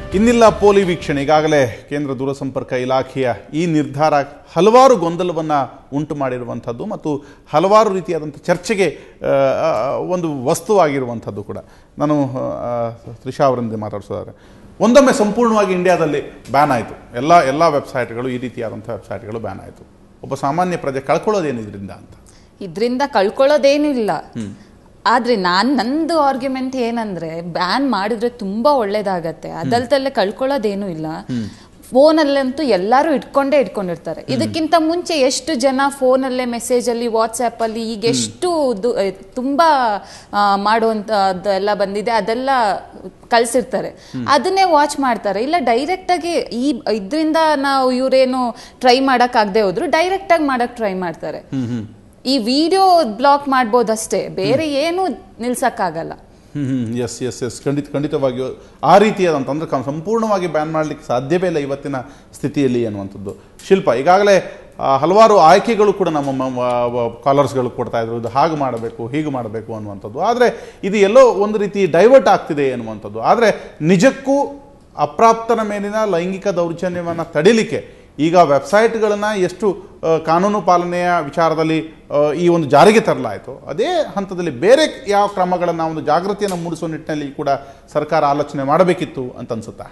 ಇನ್ನಿಲ್ಲ ಪೋಲಿ ವೀಕ್ಷಣೆ ಈಗಾಗಲೇ ಕೇಂದ್ರ ದೂರಸಂಪರ್ಕ ಇಲಾಖೆಯ ಈ ನಿರ್ಧಾರ ಹಲವಾರು ಗೊಂದಲವನ್ನು ಉಂಟು ಮಾಡಿರುವಂಥದ್ದು ಮತ್ತು ಹಲವಾರು ರೀತಿಯಾದಂಥ ಚರ್ಚೆಗೆ ಆ, ಆ, ಒಂದು ವಸ್ತುವಾಗಿರುವಂಥದ್ದು ಕೂಡ ನಾನು ಆ, ತ್ರಿಷಾ ಅವರಿಂದ ಮಾತಾಡ್ಸೋದಾದ್ರೆ ಒಂದೊಮ್ಮೆ ಸಂಪೂರ್ಣವಾಗಿ ಇಂಡಿಯಾದಲ್ಲಿ ಬ್ಯಾನ್ ಆಯಿತು ಎಲ್ಲ ಎಲ್ಲ ವೆಬ್ಸೈಟ್ಗಳು ಈ ರೀತಿಯಾದಂಥ ವೆಬ್ಸೈಟ್ಗಳು ಬ್ಯಾನ್ ಆಯಿತು ಒಬ್ಬ ಸಾಮಾನ್ಯ ಪ್ರಜೆ ಕಳ್ಕೊಳ್ಳೋದೇನು ಇದರಿಂದ ಅಂತ ಇದರಿಂದ ಕಳ್ಕೊಳ್ಳೋದೇನಿಲ್ಲ ಆದ್ರೆ ನಾನ್ ನಂದು ಆರ್ಗ್ಯುಮೆಂಟ್ ಏನಂದ್ರೆ ಬ್ಯಾನ್ ಮಾಡಿದ್ರೆ ತುಂಬಾ ಒಳ್ಳೇದಾಗತ್ತೆ ಅದಲ್ದಲ್ಲೇ ಕಳ್ಕೊಳ್ಳೋದೇನು ಇಲ್ಲ ಫೋನಲ್ಲಂತೂ ಎಲ್ಲರೂ ಇಟ್ಕೊಂಡೇ ಇಟ್ಕೊಂಡಿರ್ತಾರೆ ಇದಕ್ಕಿಂತ ಮುಂಚೆ ಎಷ್ಟು ಜನ ಫೋನಲ್ಲೇ ಮೆಸೇಜ್ ಅಲ್ಲಿ ವಾಟ್ಸ್ಆಪ್ ಅಲ್ಲಿ ಈಗ ಎಷ್ಟು ದು- ಎ, ತುಂಬಾ ಆ, ಮಾಡುವಂತ ಎಲ್ಲ ಬಂದಿದೆ ಅದೆಲ್ಲ ಕಳ್ಸಿರ್ತಾರೆ ಅದನ್ನೇ ವಾಚ್ ಮಾಡ್ತಾರೆ ಇಲ್ಲ ಡೈರೆಕ್ಟ್ ಆಗಿ ಈ ಇದರಿಂದ ನಾವು ಇವ್ರೇನು ಟ್ರೈ ಮಾಡಕ್ ಆಗದೆ ಹೋದ್ರು ಡೈರೆಕ್ಟ್ ಆಗಿ ಮಾಡಕ್ ಟ್ರೈ ಮಾಡ್ತಾರೆ ಈ ವಿಡಿಯೋ ಬ್ಲಾಕ್ ಮಾಡ್ಬೋದಷ್ಟೇ ಬೇರೆ ಏನು ನಿಲ್ಸಕ್ಕಾಗಲ್ಲ ಎಸ್ ಎಸ್ ಎಸ್ ಖಂಡಿತ ಖಂಡಿತವಾಗಿಯೂ ಆ ರೀತಿಯಾದಂಥ ಅಂದರೆ ಕಂ- ಸಂಪೂರ್ಣವಾಗಿ ಬ್ಯಾನ್ ಮಾಡಲಿಕ್ಕೆ ಸಾಧ್ಯವೇ ಇಲ್ಲ ಇವತ್ತಿನ ಸ್ಥಿತಿಯಲ್ಲಿ ಅನ್ನುವಂಥದ್ದು ಶಿಲ್ಪ ಈಗಾಗಲೇ ಆ, ಹಲವಾರು ಆಯ್ಕೆಗಳು ಕೂಡ ನಮ್ಮ ಕಾಲರ್ಸ್ಗಳು ಕೊಡ್ತಾ ಇದ್ರು ಇದು ಹಾಗೆ ಮಾಡಬೇಕು ಹೀಗೆ ಮಾಡಬೇಕು ಅನ್ನುವಂಥದ್ದು ಆದರೆ ಇದು ಎಲ್ಲೋ ಒಂದು ರೀತಿ ಡೈವರ್ಟ್ ಆಗ್ತಿದೆ ಅನ್ನುವಂಥದ್ದು ಆದರೆ ನಿಜಕ್ಕೂ ಅಪ್ರಾಪ್ತನ ಮೇಲಿನ ಲೈಂಗಿಕ ದೌರ್ಜನ್ಯವನ್ನು ತಡಿಲಿಕ್ಕೆ ಈಗ ವೆಬ್ಸೈಟ್ಗಳನ್ನು ಎಷ್ಟು ಆ, ಕಾನೂನು ಪಾಲನೆಯ ವಿಚಾರದಲ್ಲಿ ಆ, ಈ ಒಂದು ಜಾರಿಗೆ ತರಲಾಯಿತು ಅದೇ ಹಂತದಲ್ಲಿ ಬೇರೆ ಯಾವ ಕ್ರಮಗಳನ್ನು ಒಂದು ಜಾಗೃತಿಯನ್ನು ಮೂಡಿಸುವ ನಿಟ್ಟಿನಲ್ಲಿ ಕೂಡ ಸರ್ಕಾರ ಆಲೋಚನೆ ಮಾಡಬೇಕಿತ್ತು ಅಂತ ಅನ್ಸುತ್ತಾ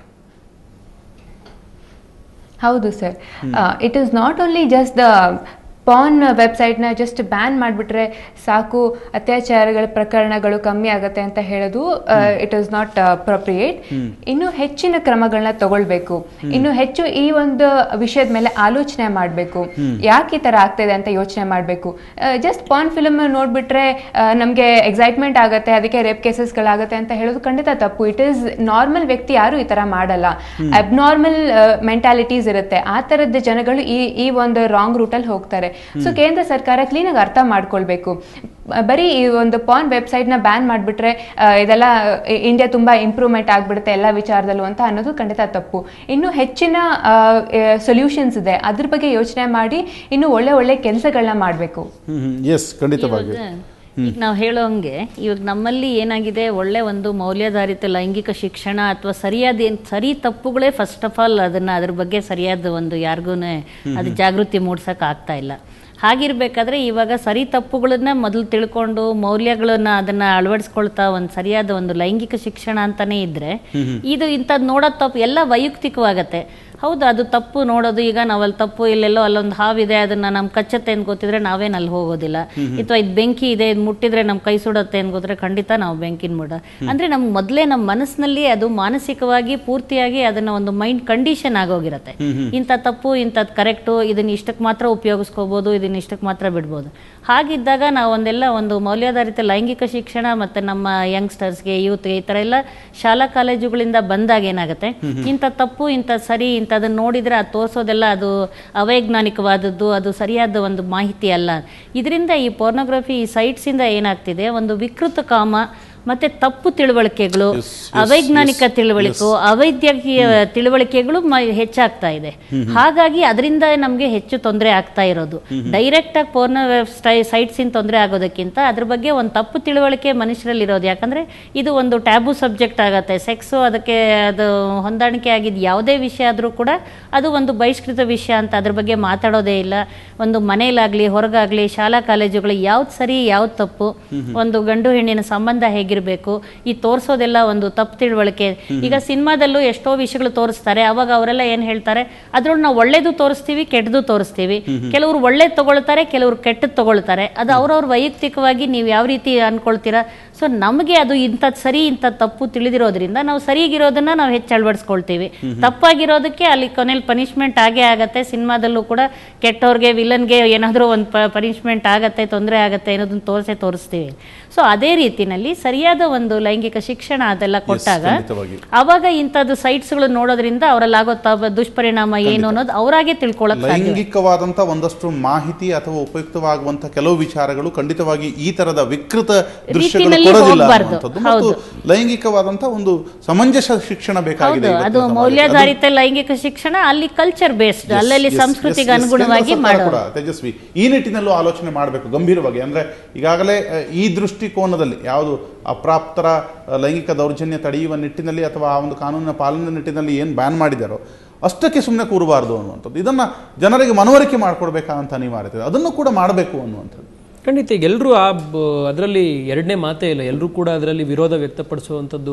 ಹೌದು sir it is not only just the porn ವೆಬ್ಸೈಟ್ನ ಜಸ್ಟ್ ಬ್ಯಾನ್ ಮಾಡಿಬಿಟ್ರೆ ಸಾಕು ಅತ್ಯಾಚಾರಗಳ ಪ್ರಕರಣಗಳು ಕಮ್ಮಿ ಆಗುತ್ತೆ ಅಂತ ಹೇಳೋದು ಇಟ್ ಈಸ್ ನಾಟ್ ಅಪ್ರೋಪ್ರಿಯೇಟ್ ಇನ್ನು ಹೆಚ್ಚಿನ ಕ್ರಮಗಳನ್ನ ತಗೊಳ್ಬೇಕು ಇನ್ನು ಹೆಚ್ಚು ಈ ಒಂದು ವಿಷಯದ ಮೇಲೆ ಆಲೋಚನೆ ಮಾಡಬೇಕು ಯಾಕೆ ಈ ತರ ಆಗ್ತಿದೆ ಅಂತ ಯೋಚನೆ ಮಾಡಬೇಕು ಜಸ್ಟ್ ಪಾನ್ ಫಿಲ್ಮ್ ನೋಡ್ಬಿಟ್ರೆ ನಮಗೆ ಎಕ್ಸೈಟ್ಮೆಂಟ್ ಆಗುತ್ತೆ ಅದಕ್ಕೆ ರೇಪ್ ಕೇಸಸ್ಗಳಾಗುತ್ತೆ ಅಂತ ಹೇಳೋದು ಖಂಡಿತ ತಪ್ಪು ಇಟ್ ಈಸ್ ನಾರ್ಮಲ್ ವ್ಯಕ್ತಿ ಯಾರು ಈ ತರ ಮಾಡಲ್ಲ ಅಬ್ನಾರ್ಮಲ್ ಮೆಂಟಾಲಿಟೀಸ್ ಇರುತ್ತೆ ಆ ತರದ ಜನಗಳು ಈ ಈ ಒಂದು ರಾಂಗ್ ರೂಟಲ್ಲಿ ಹೋಗ್ತಾರೆ ಸೊ ಕೇಂದ್ರ ಸರ್ಕಾರ ಕ್ಲೀನಾಗಿ ಅರ್ಥ ಮಾಡ್ಕೊಳ್ಬೇಕು ಬ- ಬರೀ ಈ ಒಂದು ಪಾನ್ ವೆಬ್ಸೈಟ್ ನ ಬ್ಯಾನ್ ಮಾಡ್ಬಿಟ್ರೆ ಆ, ಇದೆಲ್ಲ ಇಂಡಿಯಾ ತುಂಬಾ ಇಂಪ್ರೂವ್ಮೆಂಟ್ ಆಗ್ಬಿಡುತ್ತೆ ಎಲ್ಲ ವಿಚಾರದಲ್ಲೂ ಅಂತ ಅನ್ನೋದು ಖಂಡಿತ ತಪ್ಪು ಇನ್ನು ಹೆಚ್ಚಿನ ಸೊಲ್ಯೂಷನ್ಸ್ ಇದೆ ಅದ್ರ ಬಗ್ಗೆ ಯೋಚನೆ ಮಾಡಿ ಇನ್ನು ಒಳ್ಳೆ ಒಳ್ಳೆ ಕೆಲಸಗಳನ್ನ ಮಾಡಬೇಕು ಎಸ್ ಖಂಡಿತವಾಗಿ ಈಗ ನಾವು ಹೇಳೋ ಹಂಗೆ ಇವಾಗ ನಮ್ಮಲ್ಲಿ ಏನಾಗಿದೆ ಒಳ್ಳೆ ಒಂದು ಮೌಲ್ಯಾಧಾರಿತ ಲೈಂಗಿಕ ಶಿಕ್ಷಣ ಅಥವಾ ಸರಿಯಾದ ಏನ್ ಸರಿ ತಪ್ಪುಗಳೇ ಫಸ್ಟ್ ಆಫ್ ಆಲ್ ಅದನ್ನ ಅದ್ರ ಬಗ್ಗೆ ಸರಿಯಾದ ಒಂದು ಯಾರಿಗೂ ಅದು ಜಾಗೃತಿ ಮೂಡ್ಸಕ್ ಆಗ್ತಾ ಇಲ್ಲ ಹಾಗಿರ್ಬೇಕಾದ್ರೆ ಇವಾಗ ಸರಿ ತಪ್ಪುಗಳನ್ನ ಮೊದಲು ತಿಳ್ಕೊಂಡು ಮೌಲ್ಯಗಳನ್ನ ಅದನ್ನ ಅಳವಡಿಸ್ಕೊಳ್ತಾ ಒಂದು ಸರಿಯಾದ ಒಂದು ಲೈಂಗಿಕ ಶಿಕ್ಷಣ ಅಂತಾನೆ ಇದ್ರೆ ಇದು ಇಂಥದ್ದು ನೋಡೋದು ತಪ್ಪು ಎಲ್ಲ ವೈಯಕ್ತಿಕವಾಗತ್ತೆ ಹೌದು ಅದು ತಪ್ಪು ನೋಡೋದು ಈಗ ನಾವಲ್ಲಿ ತಪ್ಪು ಇಲ್ಲೆಲ್ಲೋ ಅಲ್ಲೊಂದು ಹಾವಿದೆ ಅದನ್ನ ನಮ್ ಕಚ್ಚತ್ತೆ ಅಂತ ಗೊತ್ತಿದ್ರೆ ನಾವೇನ್ ಅಲ್ಲಿ ಹೋಗೋದಿಲ್ಲ ಅಥವಾ ಇದು ಬೆಂಕಿ ಇದೆ ಇದು ಮುಟ್ಟಿದ್ರೆ ನಮ್ ಕೈ ಸುಡತ್ತೆ ಅಂತ ಗೊತ್ತಿದ್ರೆ ಖಂಡಿತ ನಾವು ಬೆಂಕಿನ ಮುಡ ಅಂದ್ರೆ ನಮ್ ಮೊದಲೇ ನಮ್ಮ ಮನಸ್ಸಿನಲ್ಲಿ ಅದು ಮಾನಸಿಕವಾಗಿ ಪೂರ್ತಿಯಾಗಿ ಅದನ್ನ ಒಂದು ಮೈಂಡ್ ಕಂಡೀಷನ್ ಆಗೋಗಿರತ್ತೆ ಇಂಥ ತಪ್ಪು ಇಂಥದ್ದು ಕರೆಕ್ಟು ಇದನ್ನ ಇಷ್ಟಕ್ಕೆ ಮಾತ್ರ ಉಪಯೋಗಿಸ್ಕೋಬಹುದು ಇದನ್ನ ಇಷ್ಟಕ್ಕೆ ಮಾತ್ರ ಬಿಡ್ಬೋದು ಹಾಗಿದ್ದಾಗ ನಾವು ಒಂದೆಲ್ಲ ಒಂದು ಮೌಲ್ಯಾಧಾರಿತ ಲೈಂಗಿಕ ಶಿಕ್ಷಣ ಮತ್ತೆ ನಮ್ಮ ಯಂಗ್ಸ್ಟರ್ಸ್ಗೆ ಯೂತ್ಗೆ ಈ ತರ ಎಲ್ಲ ಶಾಲಾ ಕಾಲೇಜುಗಳಿಂದ ಬಂದಾಗ ಏನಾಗುತ್ತೆ ಇಂಥ ತಪ್ಪು ಇಂಥ ಸರಿ ಇಂಥದನ್ನ ನೋಡಿದ್ರೆ ಅದು ತೋರಿಸೋದೆಲ್ಲ ಅದು ಅವೈಜ್ಞಾನಿಕವಾದದ್ದು ಅದು ಸರಿಯಾದ ಒಂದು ಮಾಹಿತಿ ಅಲ್ಲ ಇದರಿಂದ ಈ ಪೋರ್ನೋಗ್ರಫಿ ಈ ಸೈಟ್ಸ್ ಇಂದ ಏನಾಗ್ತಿದೆ ಒಂದು ವಿಕೃತ ಕಾಮ ಮತ್ತೆ ತಪ್ಪು ತಿಳುವಳಿಕೆಗಳು Yes, yes, ಅವೈಜ್ಞಾನಿಕ yes, ತಿಳುವಳಿಕೆ ಅವೈದ್ಯಕೀಯ ತಿಳುವಳಿಕೆಗಳು ಮ- ಹೆಚ್ಚಾಗ್ತಾ ಇದೆ ಹಾಗಾಗಿ ಅದರಿಂದ ನಮಗೆ ಹೆಚ್ಚು ತೊಂದರೆ ಆಗ್ತಾ ಇರೋದು ಡೈರೆಕ್ಟ್ ಆಗಿ ಪೋರ್ನ ಸೈಟ್ಸ್ ಇನ್ ತೊಂದರೆ ಆಗೋದಕ್ಕಿಂತ ಅದ್ರ ಬಗ್ಗೆ ಒಂದು ತಪ್ಪು ತಿಳುವಳಿಕೆ ಮನುಷ್ಯರಲ್ಲಿ ಇರೋದು ಯಾಕಂದ್ರೆ ಇದು ಒಂದು ಟ್ಯಾಬು ಸಬ್ಜೆಕ್ಟ್ ಆಗತ್ತೆ ಸೆಕ್ಸ್ ಅದಕ್ಕೆ ಅದು ಹೊಂದಾಣಿಕೆ ಆಗಿದ್ದು ಯಾವುದೇ ವಿಷಯ ಆದ್ರೂ ಕೂಡ ಅದು ಒಂದು ಬಹಿಷ್ಕೃತ ವಿಷಯ ಅಂತ ಅದ್ರ ಬಗ್ಗೆ ಮಾತಾಡೋದೇ ಇಲ್ಲ ಒಂದು ಮನೇಲಾಗ್ಲಿ ಹೊರಗಾಗ್ಲಿ ಶಾಲಾ ಕಾಲೇಜುಗಳು ಯಾವ್ದು ಸರಿ ಯಾವ್ದು ತಪ್ಪು ಒಂದು ಗಂಡು ಹೆಣ್ಣಿನ ಸಂಬಂಧ ಹೇಗಿರ್ಬೇಕು ಈ ತೋರಿಸೋದೆಲ್ಲ ಒಂದು ತಪ್ಪು ತಿಳುವಳಿಕೆ ಈಗ ಸಿನಿಮಾದಲ್ಲೂ ಎಷ್ಟೋ ವಿಷಯಗಳು ತೋರಿಸ್ತಾರೆ ಅವಾಗ ಅವರೆಲ್ಲ ಏನ್ ಹೇಳ್ತಾರೆ ಅದ್ರೊಳಗೆ ನಾವು ಒಳ್ಳೇದು ತೋರಿಸ್ತೀವಿ ಕೆಟ್ಟದು ತೋರಿಸ್ತೀವಿ ಕೆಲವರು ಒಳ್ಳೇದು ತಗೊಳ್ತಾರೆ ಕೆಲವರು ಕೆಟ್ಟದ್ದು ತಗೊಳ್ತಾರೆ ಅದು ಅವ್ರವ್ರ ವೈಯಕ್ತಿಕವಾಗಿ ನೀವು ಯಾವ ರೀತಿ ಅನ್ಕೊಳ್ತೀರಾ ಸೊ ನಮಗೆ ಅದು ಇಂಥದ್ದು ಸರಿ ಇಂಥದ್ದು ತಪ್ಪು ತಿಳಿದಿರೋದ್ರಿಂದ ನಾವು ಸರಿಗಿರೋದನ್ನ ನಾವು ಹೆಚ್ಚು ಅಳವಡಿಸ್ಕೊಳ್ತೀವಿ ತಪ್ಪಾಗಿರೋದಕ್ಕೆ ಅಲ್ಲಿ ಕೊನೆಯಲ್ಲಿ ಪನಿಷ್ಮೆಂಟ್ ಆಗೇ ಆಗತ್ತೆ ಸಿನಿಮಾದಲ್ಲೂ ಕೂಡ ಕೆಟ್ಟವ್ರಿಗೆ ವಿಲನ್ಗೆ ಏನಾದರೂ ಒಂದು ಪನಿಷ್ಮೆಂಟ್ ಆಗತ್ತೆ ತೊಂದರೆ ಆಗತ್ತೆ ಅನ್ನೋದನ್ನ ತೋರಿಸೇ ತೋರಿಸ್ತೀವಿ ಸೊ ಅದೇ ರೀತಿನಲ್ಲಿ ಸರಿಯಾದ ಒಂದು ಲೈಂಗಿಕ ಶಿಕ್ಷಣ ಅದೆಲ್ಲ ಕೊಟ್ಟಾಗ ಖಂಡಿತವಾಗಿ. ಅವಾಗ ಇಂಥದ್ದು ಸೈಟ್ಸ್ಗಳು ನೋಡೋದ್ರಿಂದ ಅವರಲ್ಲಿ ಆಗೋ ತ- ದುಷ್ಪರಿಣಾಮ ಏನು ಅನ್ನೋದು ಅವರಾಗೆ ತಿಳ್ಕೊಳಕ್ ಸಾಧ್ಯ ಲೈಂಗಿಕವಾದಂಥ ಒಂದಷ್ಟು ಮಾಹಿತಿ ಅಥವಾ ಉಪಯುಕ್ತವಾಗುವಂಥ ಕೆಲವು ವಿಚಾರಗಳು ಖಂಡಿತವಾಗಿ ಈ ತರದ ವಿಕೃತ ದೃಶ್ಯಗಳು ರೀತಿನಲ್ಲಿ ಅಲ್ಲಿ ಕೊಡೋದಿಲ್ಲ ಹೋಗ್ಬಾರ್ದು. ಅನ್ನುವಂಥದ್ದು. ಮತ್ತು ಲೈಂಗಿಕವಾದಂಥ ಒಂದು ಸಮಂಜಸ ಶಿಕ್ಷಣ ಬೇಕಾಗಿದೆ ಹೌದು ಇವತ್ತಿನ ಅದು ಸಮಾಜಕ್ಕೆ. ಮೌಲ್ಯಾಧಾರಿತ ಲೈಂಗಿಕ ಶಿಕ್ಷಣ ಅಲ್ಲಿ ಕಲ್ಚರ್ ಬೇಸ್ಡ್ Yes, ಅಲ್ಲಲ್ಲಿ yes, ಸಂಸ್ಕೃತಿಗೆ yes, yes. ಅನುಗುಣವಾಗಿ ಕೇಂದ್ರ ಸರ್ಕಾರ ಮಾಡೋದು ಕೂಡ ತೇಜಸ್ವಿ ಈ ನಿಟ್ಟಿನಲ್ಲೂ ಆಲೋಚನೆ ಮಾಡಬೇಕು ಗಂಭೀರವಾಗಿ ಅಂದ್ರೆ ಈಗಾಗಲೇ ಅಹ್, ಈ ದೃಷ್ಟಿಕೋನದಲ್ಲಿ ಯಾವುದು ಅಪ್ರಾಪ್ತರ ಅಹ್, ಲೈಂಗಿಕ ದೌರ್ಜನ್ಯ ತಡೆಯುವ ನಿಟ್ಟಿನಲ್ಲಿ ಅಥವಾ ಆ ಒಂದು ಕಾನೂನಿನ ಪಾಲನೆ ನಿಟ್ಟಿನಲ್ಲಿ ಏನು ಬ್ಯಾನ್ ಮಾಡಿದಾರೋ ಅಷ್ಟಕ್ಕೆ ಸುಮ್ಮನೆ ಕೂರಬಾರ್ದು ಅನ್ನುವಂಥದ್ದು ಇದನ್ನ ಜನರಿಗೆ ಮನವರಿಕೆ ಮಾಡಿಕೊಡ್ಬೇಕಾದಂಥ ಅನಿವಾರ್ಯತೆ ಇದೆ. ಅದನ್ನು ಕೂಡ ಮಾಡಬೇಕು ಅನ್ನುವಂಥದ್ದು ಖಂಡಿತ ಈಗ ಎಲ್ಲರೂ ಆ ಅದರಲ್ಲಿ ಎರಡನೇ ಮಾತೇ ಇಲ್ಲ ಎಲ್ಲರೂ ಕೂಡ ಅದರಲ್ಲಿ ವಿರೋಧ ವ್ಯಕ್ತಪಡಿಸುವಂಥದ್ದು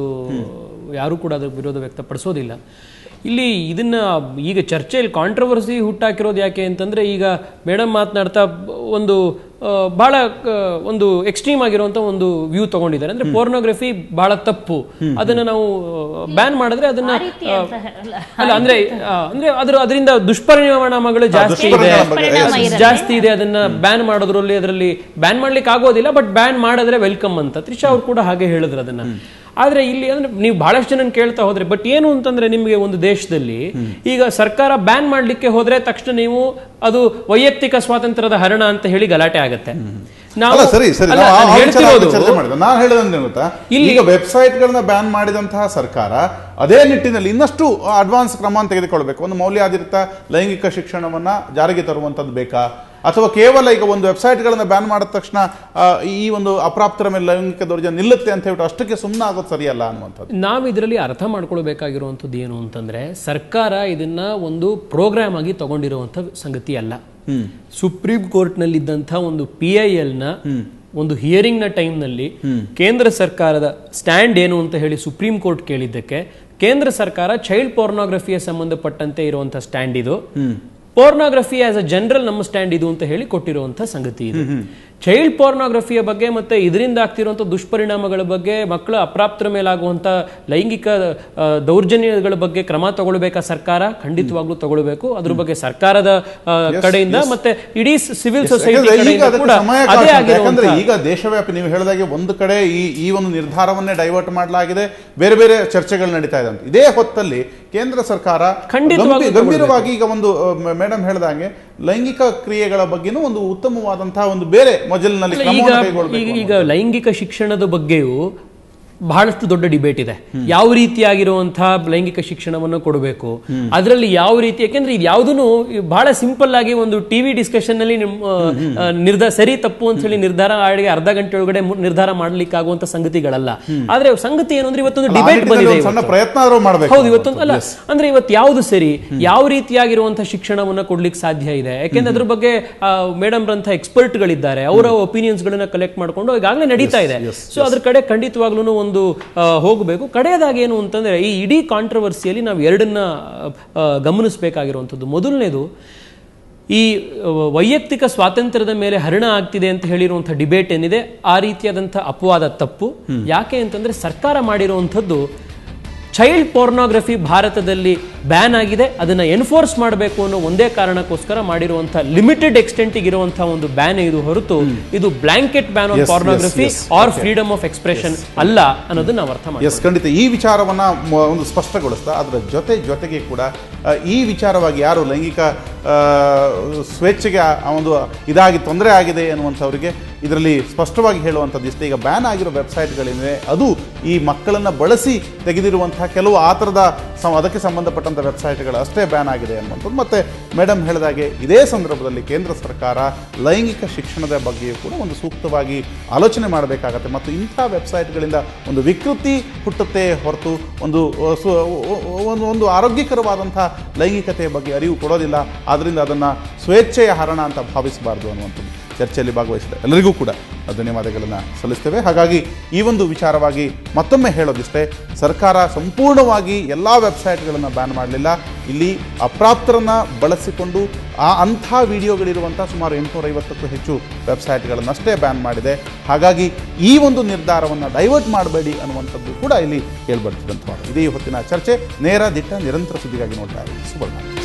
ಯಾರು ಕೂಡ ಅದಕ್ಕೆ ವಿರೋಧ ವ್ಯಕ್ತಪಡಿಸೋದಿಲ್ಲ ಇಲ್ಲಿ ಇದನ್ನ ಈಗ ಚರ್ಚೆಯಲ್ಲಿ ಕಾಂಟ್ರವರ್ಸಿ ಹುಟ್ಟಾಕಿರೋದು ಯಾಕೆ ಅಂತಂದ್ರೆ ಈಗ ಮೇಡಮ್ ಮಾತನಾಡ್ತಾ ಒಂದು ಆ, ಬಹಳ ಆ, ಒಂದು ಎಕ್ಸ್ಟ್ರೀಮ್ ಆಗಿರುವಂತ ಒಂದು ವ್ಯೂ ತಗೊಂಡಿದ್ದಾರೆ ಅಂದ್ರೆ ಪೋರ್ನೋಗ್ರಫಿ ಬಹಳ ತಪ್ಪು ಅದನ್ನ ನಾವು ಬ್ಯಾನ್ ಮಾಡಿದ್ರೆ ಅದನ್ನ ಆ, ಅಲ್ಲ ಅಂದ್ರೆ ಆ, ಅಂದ್ರೆ ಅದ್ರ ಅದರಿಂದ ದುಷ್ಪರಿಣಾಮಗಳು ಜಾಸ್ತಿ ಇದೆ ದುಷ್ಪರಿಣಾಮ ಬಗ್ಗೆ, ಪರಿಣಾಮ ಇರುತ್ತೆ. ಜಾಸ್ತಿ ಇದೆ ಅದನ್ನ ಬ್ಯಾನ್ ಮಾಡೋದ್ರಲ್ಲಿ ಅದರಲ್ಲಿ ಬ್ಯಾನ್ ಮಾಡ್ಲಿಕ್ಕೆ ಆಗೋದಿಲ್ಲ ಬಟ್ ಬ್ಯಾನ್ ಮಾಡಿದ್ರೆ ವೆಲ್ಕಮ್ ಅಂತ ತ್ರಿಷಾ ಅವ್ರು ಕೂಡ ಹಾಗೆ ಹೇಳಿದ್ರು ಅದನ್ನ ಆದ್ರೆ ಇಲ್ಲಿ ಅಂದ್ರೆ ನೀವು ಬಹಳಷ್ಟು ಜನ ಕೇಳ್ತಾ ಹೋದ್ರೆ ಬಟ್ ಏನು ಅಂತಂದ್ರೆ ನಿಮಗೆ ಒಂದು ದೇಶದಲ್ಲಿ ಈಗ ಸರ್ಕಾರ ಬ್ಯಾನ್ ಮಾಡ್ಲಿಕ್ಕೆ ಹೋದ್ರೆ ತಕ್ಷಣ ನೀವು ಅದು ವೈಯಕ್ತಿಕ ಸ್ವಾತಂತ್ರ್ಯದ ಹರಣ ಅಂತ ಹೇಳಿ ಗಲಾಟೆ ಆಗತ್ತೆ ನಾವು ಅಲ್ಲ ಸರಿ ಸರಿ ಅಲ್ಲ, ನಾವು ಆ ನಾನು ವಿಚಾರ ಬಗ್ಗೆ ಹೇಳ್ತಿರೋದು ಚರ್ಚೆ ಮಾಡಿದ ನಾನು ಹೇಳೋದಂದ್ರೆ ಗೊತ್ತಾ ಇಲ್ಲಿ- ಈಗ ವೆಬ್ಸೈಟ್ ಗಳನ್ನ ಬ್ಯಾನ್ ಮಾಡಿದಂತಹ ಸರ್ಕಾರ ಅದೇ ನಿಟ್ಟಿನಲ್ಲಿ ಇನ್ನಷ್ಟು ಅಡ್ವಾನ್ಸ್ ಕ್ರಮ ತೆಗೆದುಕೊಳ್ಬೇಕು ಒಂದು ಮೌಲ್ಯಾಧಾರಿತ ಲೈಂಗಿಕ ಶಿಕ್ಷಣವನ್ನ ಜಾರಿಗೆ ತರುವಂತದ್ದು ಬೇಕಾ ಅಥವಾ ಕೇವಲ ಈಗ ಒಂದು ವೆಬ್ಸೈಟ್ ಗಳನ್ನ ಬ್ಯಾನ್ ಮಾಡಿದ ತಕ್ಷಣ ಆ, ಈ ಒಂದು ಅಪ್ರಾಪ್ತರ ಮೇಲೆ ಲೈಂಗಿಕ ದೌರ್ಜನ್ಯ ನಿಲ್ಲುತ್ತೆ ಅಂತ ಹೇಳ್ಬಿಟ್ಟು ಅಷ್ಟಕ್ಕೆ ಸುಮ್ಮನೆ ಆಗೋದು ಸರಿಯಲ್ಲ ಅನ್ನುವಂಥದ್ದು ನಾವು ಇದರಲ್ಲಿ ಅರ್ಥ ಮಾಡ್ಕೊಳ್ಬೇಕಾಗಿರುವಂಥದ್ದು ಏನು ಅಂತಂದ್ರೆ ಸರ್ಕಾರ ಇದನ್ನ ಒಂದು ಪ್ರೋಗ್ರಾಮ್ ಆಗಿ ತಗೊಂಡಿರುವಂತ ಸಂಗತಿ ಅಲ್ಲ ಸುಪ್ರೀಂ ಕೋರ್ಟ್ ನಲ್ಲಿ ಇದ್ದಂತ ಒಂದು ಪಿ ಐ ಎಲ್ ನ ಒಂದು ಹಿಯರಿಂಗ್ ನ ಟೈಮ್ ನಲ್ಲಿ ಕೇಂದ್ರ ಸರ್ಕಾರದ ಸ್ಟ್ಯಾಂಡ್ ಏನು ಅಂತ ಹೇಳಿ ಸುಪ್ರೀಂ ಕೋರ್ಟ್ ಕೇಳಿದ್ದಕ್ಕೆ ಕೇಂದ್ರ ಸರ್ಕಾರ ಚೈಲ್ಡ್ ಪೋರ್ನೋಗ್ರಫಿಯ ಸಂಬಂಧಪಟ್ಟಂತೆ ಇರುವಂತಹ ಸ್ಟ್ಯಾಂಡ್ ಇದು ಪೋರ್ನೋಗ್ರಫಿ ಆಸ್ ಅ ಜನರಲ್ ನಮ್ಮ ಸ್ಟ್ಯಾಂಡ್ ಇದು ಅಂತ ಹೇಳಿ ಕೊಟ್ಟಿರುವಂತ ಸಂಗತಿ ಇದು ಚೈಲ್ಡ್ ಪೋರ್ನೋಗ್ರಫಿಯ ಬಗ್ಗೆ ಮತ್ತೆ ಇದರಿಂದ ಆಗ್ತಿರುವಂತ ದುಷ್ಪರಿಣಾಮಗಳ ಬಗ್ಗೆ ಮಕ್ಕಳ ಅಪ್ರಾಪ್ತರ ಮೇಲಾಗುವಂತ ಲೈಂಗಿಕ ಆ, ದೌರ್ಜನ್ಯಗಳ ಬಗ್ಗೆ ಕ್ರಮ ತಗೊಳ್ಬೇಕಾ ಸರ್ಕಾರ ಖಂಡಿತವಾಗ್ಲೂ ತಗೊಳ್ಬೇಕು ಅದ್ರ ಬಗ್ಗೆ ಸರ್ಕಾರದ ಆ, ಕಡೆಯಿಂದ ಮತ್ತೆ ಇಡೀ ಸಿವಿಲ್ ಸೊಸೈಟಿ ಯಾಕಂದ್ರೆ ಈಗ ಕಡೆಯಿಂದ ಅದಕ್ಕೆ ಕೂಡ ಸಮಯ ಅದೇ ಕಾಡ್ತದೆ. ಆಗಿರುವಂತ ಯಾಕಂದ್ರೆ ಈಗ ದೇಶವ್ಯಾಪಿ ನೀವು ಹೇಳಿದಾಗೆ ಒಂದು ಕಡೆ ಈ ಈ ಒಂದು ನಿರ್ಧಾರವನ್ನೇ ಡೈವರ್ಟ್ ಮಾಡಲಾಗಿದೆ ಬೇರೆ ಬೇರೆ ಚರ್ಚೆಗಳು ನಡೀತಾ ಇದೆ ಅಂತ ಇದೇ ಹೊತ್ತಲ್ಲಿ ಕೇಂದ್ರ ಸರ್ಕಾರ ಖಂಡಿತವಾಗ್ಲೂ ಗಂಭೀ- ಗಂಭೀರವಾಗಿ ಈಗ ಒಂದು ಮೇಡಮ್ ಹೇಳಿದಾಗೆ ಲೈಂಗಿಕ ಕ್ರಿಯೆಗಳ ಬಗ್ಗೆನೂ ಒಂದು ಉತ್ತಮವಾದಂತಹ ಒಂದು ಬೇರೆ ಮೊದಲಿನಲ್ಲಿ ಅಲ್ಲ, ಈಗ ಕ್ರಮವನ್ನು ಈಗ ಕೈಗೊಳ್ಳಬೇಕು ಈಗ ಲೈಂಗಿಕ ಶಿಕ್ಷಣದ ಬಗ್ಗೆಯೂ ಬಹಳಷ್ಟು ದೊಡ್ಡ ಡಿಬೇಟ್ ಇದೆ ಯಾವ ರೀತಿಯಾಗಿರುವಂತಹ ಲೈಂಗಿಕ ಶಿಕ್ಷಣವನ್ನು ಕೊಡಬೇಕು ಅದರಲ್ಲಿ ಯಾವ ರೀತಿ ಯಾಕೆಂದ್ರೆ ಇದು ಯಾವುದೂ ಬಹಳ ಸಿಂಪಲ್ ಆಗಿ ಒಂದು ಟಿವಿ ಡಿಸ್ಕಷನ್ ನಲ್ಲಿ ನಿಮ್, ಆ, ಆ, ನಿರ್ಧಾರ ಸರಿ ತಪ್ಪು ಅಂತ ಹೇಳಿ ನಿರ್ಧಾರ ಆಡಿ ಅರ್ಧ ಗಂಟೆ ಒಳಗಡೆ ಮು- ನಿರ್ಧಾರ ಮಾಡ್ಲಿಕ್ಕೆ ಆಗುವಂತ ಸಂಗತಿಗಳಲ್ಲ ಆದ್ರೆ ಸಂಗತಿ ಏನು ಅಂದ್ರೆ ಇವತ್ತೊಂದು ಆ ಡಿಬೇಟ್ ನಿಟ್ಟಿನಲ್ಲಿ ಬಂದಿದೆ ಒಂದು ಸಣ್ಣ ಇವತ್ತು. ಪ್ರಯತ್ನ ಆದ್ರೂ ಮಾಡಬೇಕು ಹೌದು ಇವತ್ತೊಂದು ಅಲ್ಲ ಅಂದ್ರೆ ಇವತ್ತು ಯಾವುದು ಸರಿ ಯಾವ ರೀತಿಯಾಗಿರುವಂತಹ ಶಿಕ್ಷಣವನ್ನ ಕೊಡ್ಲಿಕ್ಕೆ ಸಾಧ್ಯ ಇದೆ ಯಾಕೆಂದ್ರೆ ಅದ್ರ ಬಗ್ಗೆ ಮೇಡಮ್ ರಂತ ಎಕ್ಸ್ಪರ್ಟ್ ಗಳಿದ್ದಾರೆ ಅವರ ಒಪಿನಿಯನ್ಸ್ ಗಳನ್ನ ಕಲೆಕ್ಟ್ ಮಾಡ್ಕೊಂಡು ಈಗಾಗಲೇ ನಡೀತಾ ಇದೆ ಸೊ ಅದ್ರ ಕಡೆ ಖಂಡಿತವಾಗ್ಲೂ ಒಂದು ಆ, ಹೋಗಬೇಕು ಕಡೆಯದಾಗಿ ಏನು ಅಂತಂದ್ರೆ ಈ ಇಡೀ ಕಾಂಟ್ರವರ್ಸಿಯಲ್ಲಿ ನಾವು ಎರಡನ್ನ ಆ, ಗಮನಿಸಬೇಕಾಗಿರುವಂಥದ್ದು ಮೊದಲನೇದು ಈ ಆ, ವೈಯಕ್ತಿಕ ಸ್ವಾತಂತ್ರ್ಯದ ಮೇಲೆ ಹರಣ ಆಗ್ತಿದೆ ಅಂತ ಹೇಳಿರುವಂಥ ಡಿಬೇಟ್ ಏನಿದೆ ಆ ರೀತಿಯಾದಂಥ ಅಪವಾದ ತಪ್ಪು ಯಾಕೆ ಅಂತಂದ್ರೆ ಸರ್ಕಾರ ಮಾಡಿರುವಂಥದ್ದು ಚೈಲ್ಡ್ ಪೋರ್ನೋಗ್ರಫಿ ಭಾರತದಲ್ಲಿ ಬ್ಯಾನ್ ಆಗಿದೆ ಅದನ್ನ ಎನ್ಫೋರ್ಸ್ ಮಾಡಬೇಕು ಅನ್ನೋ ಒಂದೇ ಕಾರಣಕ್ಕೋಸ್ಕರ ಮಾಡಿರುವಂತಹ ಲಿಮಿಟೆಡ್ ಎಕ್ಸ್ಟೆಂಟ್ ಇರುವಂತಹ ಒಂದು ಬ್ಯಾನ್ ಇದು ಹೊರತು ಇದು blanket ban on Yes, yes, pornography yes. Or freedom of expression ಅಲ್ಲ ಅನ್ನೋದನ್ನ ನಾವು ಅರ್ಥ ಮಾಡಿ ಎಸ್ ಖಂಡಿತ ಈ ವಿಚಾರವನ್ನ ಮ- ಒಂದು ಸ್ಪಷ್ಟಗೊಳಿಸ್ತಾ ಅದರ ಜೊತೆ ಜೊತೆಗೆ ಕೂಡ ಆ, ಈ ವಿಚಾರವಾಗಿ ಯಾರು ಲೈಂಗಿಕ ಆ, ಸ್ವೇಚ್ಛೆಗೆ ಆ- ಆ ಒಂದು ಇದಾಗಿ ತೊಂದರೆ ಆಗಿದೆ ಅನ್ನುವಂಥವ್ರಿಗೆ ಇದರಲ್ಲಿ ಸ್ಪಷ್ಟವಾಗಿ ಹೇಳುವಂಥದ್ದು ಇಷ್ಟೇ ಈಗ ಬ್ಯಾನ್ ಆಗಿರೋ ವೆಬ್ಸೈಟ್ಗಳಿವೆ ಅದು ಈ ಮಕ್ಕಳನ್ನು ಬಳಸಿ ತೆಗೆದಿರುವಂತಹ ಕೆಲವು ಆ ಥರದ ಸಂ- ಅದಕ್ಕೆ ಸಂಬಂಧಪಟ್ಟಂಥ ವೆಬ್ಸೈಟ್ಗಳು ಅಷ್ಟೇ ಬ್ಯಾನ್ ಆಗಿದೆ ಅನ್ನುವಂಥದ್ದು ಮತ್ತೆ ಮೇಡಮ್ ಹೇಳಿದಾಗೆ ಇದೇ ಸಂದರ್ಭದಲ್ಲಿ ಕೇಂದ್ರ ಸರ್ಕಾರ ಲೈಂಗಿಕ ಶಿಕ್ಷಣದ ಬಗ್ಗೆಯೂ ಕೂಡ ಒಂದು ಸೂಕ್ತವಾಗಿ ಆಲೋಚನೆ ಮಾಡಬೇಕಾಗತ್ತೆ ಮತ್ತು ಇಂಥ ವೆಬ್ಸೈಟ್ಗಳಿಂದ ಒಂದು ವಿಕೃತಿ ಹುಟ್ಟುತ್ತೆ ಹೊರತು ಒಂದು ಅಹ್, ಸು- ಒಂದು ಒಂದು ಆರೋಗ್ಯಕರವಾದಂಥ ಲೈಂಗಿಕತೆಯ ಬಗ್ಗೆ ಅರಿವು ಕೊಡೋದಿಲ್ಲ ಆದ್ದರಿಂದ ಅದನ್ನು ಸ್ವೇಚ್ಛೆಯ ಹರಣ ಅಂತ ಭಾವಿಸಬಾರ್ದು ಅನ್ನುವಂಥದ್ದು ಚರ್ಚೆಯಲ್ಲಿ ಭಾಗವಹಿಸಿದ ಎಲ್ಲರಿಗೂ ಕೂಡ ಧನ್ಯವಾದಗಳನ್ನು ಸಲ್ಲಿಸ್ತೇವೆ ಹಾಗಾಗಿ ಈ ಒಂದು ವಿಚಾರವಾಗಿ ಮತ್ತೊಮ್ಮೆ ಹೇಳೋದಿಷ್ಟೇ ಸರ್ಕಾರ ಸಂಪೂರ್ಣವಾಗಿ ಎಲ್ಲ ವೆಬ್ಸೈಟ್ಗಳನ್ನು ಬ್ಯಾನ್ ಮಾಡಲಿಲ್ಲ ಇಲ್ಲಿ ಅಪ್ರಾಪ್ತರನ್ನ ಬಳಸಿಕೊಂಡು ಆ ಅಂಥ ವಿಡಿಯೋಗಳಿರುವಂಥ ಸುಮಾರು ಎಂಟುನೂರೈವತ್ತಕ್ಕೂ ಹೆಚ್ಚು ವೆಬ್ಸೈಟ್ಗಳನ್ನಷ್ಟೇ ಬ್ಯಾನ್ ಮಾಡಿದೆ ಹಾಗಾಗಿ ಈ ಒಂದು ನಿರ್ಧಾರವನ್ನು ಡೈವರ್ಟ್ ಮಾಡಬೇಡಿ ಅನ್ನುವಂಥದ್ದು ಕೂಡ ಇಲ್ಲಿ ಕೇಳ್ಬರ್ತಿದ್ದಂಥ ಇದೇ ಈ ಹೊತ್ತಿನ ಚರ್ಚೆ ನೇರ ದಿಟ್ಟ ನಿರಂತರ ಸುದ್ದಿಗಾಗಿ ನೋಡ್ತಾ ಇದ್ದೀವಿ ಸುವರ್ಣ